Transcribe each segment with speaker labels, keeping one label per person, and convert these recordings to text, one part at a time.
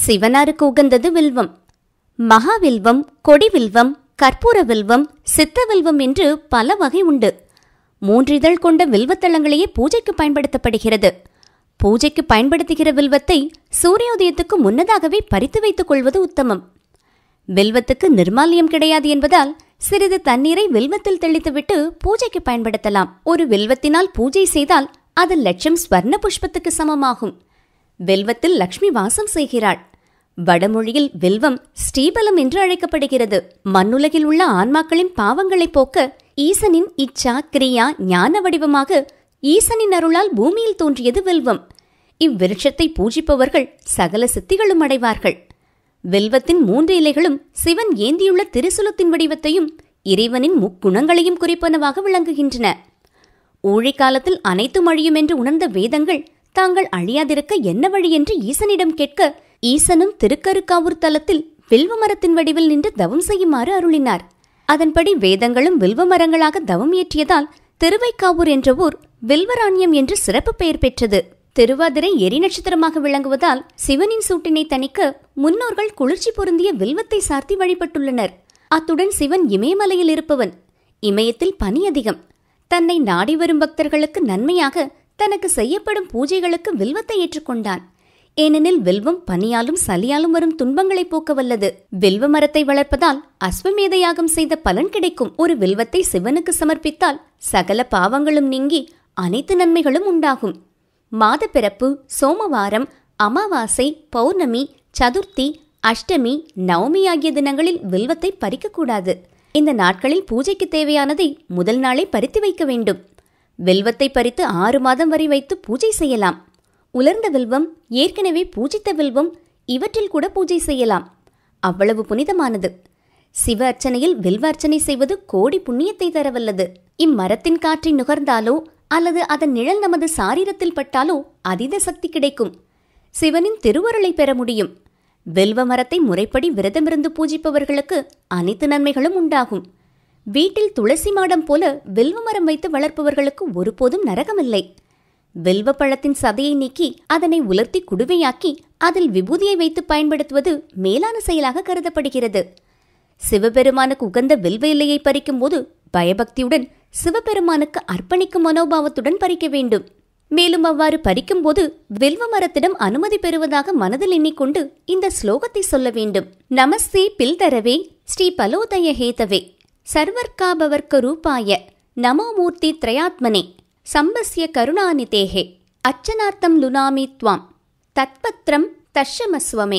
Speaker 1: சிவனாருக்கு உகந்தது வில்வம் மகாவில்வம் கொடிவில்வம் கற்பூர வில்வம் சித்த வில்வம் என்று பல வகை உண்டு மூன்றிதழ் கொண்ட வில்வத்தளங்களையே பூஜைக்கு பயன்படுத்தப்படுகிறது பூஜைக்கு பயன்படுத்துகிற வில்வத்தை சூரியோதயத்துக்கு முன்னதாகவே பறித்து வைத்துக் கொள்வது உத்தமம் வில்வத்துக்கு நிர்மால்யம் கிடையாது என்பதால் சிறிது தண்ணீரை வில்வத்தில் தெளித்துவிட்டு பூஜைக்கு பயன்படுத்தலாம் ஒரு வில்வத்தினால் பூஜை செய்தால் அது லட்சம் ஸ்வர்ண புஷ்பத்துக்கு சமமாகும் வில்வத்தில் லக்ஷ்மி வாசம் செய்கிறாள் வடமொழியில் வில்வம் ஸ்ரீபலம் என்று அழைக்கப்படுகிறது மண்ணுலகில் உள்ள ஆன்மாக்களின் பாவங்களை போக்க ஈசனின் இச்சா கிரியா ஞான வடிவமாக ஈசனின் அருளால் பூமியில் தோன்றியது வில்வம் இவ்விருட்சத்தை பூஜிப்பவர்கள் சகல சித்திகளும் அடைவார்கள் வில்வத்தின் மூன்று இலைகளும் சிவன் ஏந்தியுள்ள திருசுலத்தின் வடிவத்தையும் இறைவனின் முக்குணங்களையும் குறிப்பனவாக விளங்குகின்றன ஊழிக்காலத்தில் அனைத்தும் அழியும் என்று உணர்ந்த வேதங்கள் தாங்கள் அழியாதிருக்க என்ன வழி என்று ஈசனிடம் கேட்க ஈசனும் திருக்கருக்காவூர் தலத்தில் வில்வ மரத்தின் வடிவில் நின்று தவம் செய்யுமாறு அருளினார் அதன்படி வேதங்களும் வில்வ மரங்களாக தவம் இயற்றியதால் திருவைக்காவூர் என்ற ஊர் வில்வராண்யம் என்று சிறப்பு பெயர் பெற்றது திருவாதிரை எரி நட்சத்திரமாக விளங்குவதால் சிவனின் சூட்டினை தணிக்க முன்னோர்கள் குளிர்ச்சி பொருந்திய வில்வத்தை சார்த்தி வழிபட்டுள்ளனர் அத்துடன் சிவன் இமயமலையில் இருப்பவன் இமயத்தில் பனி அதிகம் தன்னை நாடி வரும் பக்தர்களுக்கு நன்மையாக தனக்கு செய்யப்படும் பூஜைகளுக்கு வில்வத்தை ஏற்றுக்கொண்டான் ஏனெனில் வில்வம் பனியாலும் சலியாலும் வரும் துன்பங்களை போக்க வல்லது வில்வ மரத்தை வளர்ப்பதால் அஸ்வமேத யாகம் செய்த பலன் கிடைக்கும் ஒரு வில்வத்தை சிவனுக்கு சமர்ப்பித்தால் சகல பாவங்களும் நீங்கி அனைத்து நன்மைகளும் உண்டாகும் மாதப்பிறப்பு சோமவாரம் அமாவாசை பௌர்ணமி சதுர்த்தி அஷ்டமி நவமி ஆகிய தினங்களில் வில்வத்தை பறிக்கக்கூடாது இந்த நாட்களில் பூஜைக்கு தேவையானதை முதல் நாளே பறித்து வைக்க வேண்டும் வில்வத்தை பறித்து ஆறு மாதம் வரை வைத்து பூஜை செய்யலாம் உலர்ந்த வில்வம் ஏற்கனவே பூஜித்த வில்வம் இவற்றில் கூட பூஜை செய்யலாம் அவ்வளவு புனிதமானது சிவ அர்ச்சனையில் வில்வ அர்ச்சனை செய்வது கோடி புண்ணியத்தை தரவல்லது இம்மரத்தின் காற்றை நுகர்ந்தாலோ அல்லது அதன் நிழல் நமது சாரீரத்தில் பட்டாலோ அதீத சக்தி கிடைக்கும் சிவனின் திருவருளை பெற முடியும் வில்வ மரத்தை முறைப்படி விரதமிருந்து பூஜிப்பவர்களுக்கு அனைத்து நன்மைகளும் உண்டாகும் வீட்டில் துளசி மாடம் போல வில்வ மரம் வைத்து வளர்ப்பவர்களுக்கு ஒருபோதும் நரகமில்லை வில்வ பழத்தின் சதையை நீக்கி அதனை உலர்த்தி குடுவையாக்கி அதில் விபூதியை வைத்து பயன்படுத்துவது மேலான செயலாக கருதப்படுகிறது சிவபெருமானுக்கு உகந்த வில்வ இலையை பறிக்கும்போது பயபக்தியுடன் சிவபெருமானுக்கு அர்ப்பணிக்கும் மனோபாவத்துடன் பறிக்க வேண்டும் மேலும் அவ்வாறு பறிக்கும்போது வில்வ மரத்திடம் அனுமதி பெறுவதாக மனதில் எண்ணிக்கொண்டு இந்த ஸ்லோகத்தை சொல்ல வேண்டும் நமஸ்தே பில்தரவே ஸ்ரீ பலோதய ஹேதவே சர்வர்காபவர்க்க ரூபாய நமோமூர்த்தி திரயாத்மனே சம்பஸ்ய கருணாநிதேஹே அர்ச்சனார்த்தம் லுனாமி துவாம் தத்பத்ரம் தர்ஷமஸ்வமே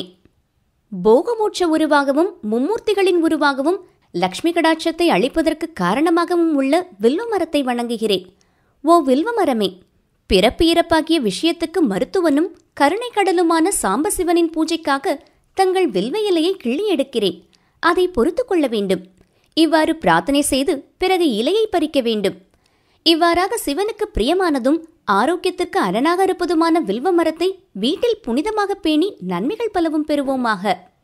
Speaker 1: போகமோட்ச உருவாகவும் மும்மூர்த்திகளின் உருவாகவும் லக்ஷ்மி கடாட்சத்தை அளிப்பதற்கு காரணமாகவும் உள்ள வில்வ மரத்தை வணங்குகிறேன் ஓ வில்வ மரமே பிறப்பு இறப்பாகிய விஷயத்துக்கு மருத்துவனும் கருணை கடலுமான சாம்பசிவனின் பூஜைக்காக தங்கள் வில்வ இலையை கிள்ளி எடுக்கிறேன் அதை பொறுத்து கொள்ள வேண்டும் இவ்வாறு பிரார்த்தனை செய்து பிறகு இலையை பறிக்க வேண்டும் இவ்வாறாக சிவனுக்கு பிரியமானதும் ஆரோக்கியத்திற்கு அரணாக இருப்பதுமான வில்வ மரத்தை வீட்டில் புனிதமாக பேணி நன்மைகள் பலவும் பெறுவோமாக